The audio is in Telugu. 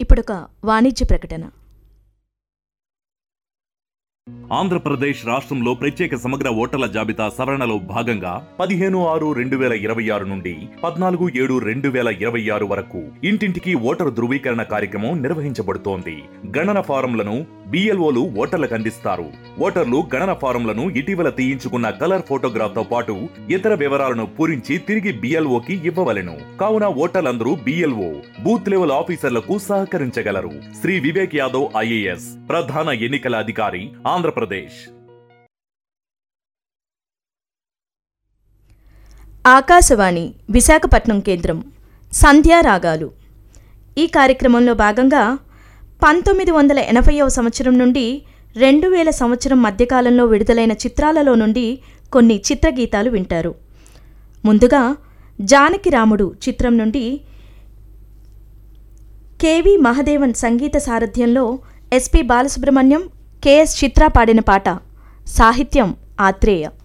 ఇప్పుడొక వాణిజ్య ప్రకటన ఆంధ్రప్రదేశ్ రాష్ట్రంలో ప్రత్యేక సమగ్ర ఓటర్ల జాబితా సవరణలో భాగంగా పదిహేను ఆరు రెండు వేల ఇరవై ఆరు నుండి పద్నాలుగు ఏడు రెండు వేల ఇరవై ఆరు వరకు ఇంటింటికి ఓటరు ధృవీకరణ కార్యక్రమం నిర్వహించబడుతోంది గణన ఫారంలను బిఎల్ఓలు ఓటర్లకు అందిస్తారు ఓటర్లు గణన ఫారంలను ఇటీవల తీయించుకున్న కలర్ ఫోటోగ్రాఫ్ తో పాటు ఇతర వివరాలను పూరించి తిరిగి బిఎల్ఓకి ఇవ్వవలెను కావున ఓటర్లందరూ బిఎల్ఓ బూత్ లెవెల్ ఆఫీసర్లకు సహకరించగలరు శ్రీ వివేక్ యాదవ్ ఐఏఎస్ ప్రధాన ఎన్నికల అధికారి ఆంధ్రప్రదేశ్ ఆకాశవాణి విశాఖపట్నం కేంద్రం సంధ్యారాగాలు ఈ కార్యక్రమంలో భాగంగా పంతొమ్మిది వందల ఎనభైవ సంవత్సరం నుండి రెండు వేల సంవత్సరం మధ్యకాలంలో విడుదలైన చిత్రాలలో నుండి కొన్ని చిత్రగీతాలు వింటారు ముందుగా జానకి రాముడు చిత్రం నుండి కేవి మహదేవన్ సంగీత సారథ్యంలో ఎస్పి బాలసుబ్రహ్మణ్యం కెఎస్ చిత్ర పాడిన పాట సాహిత్యం ఆత్రేయ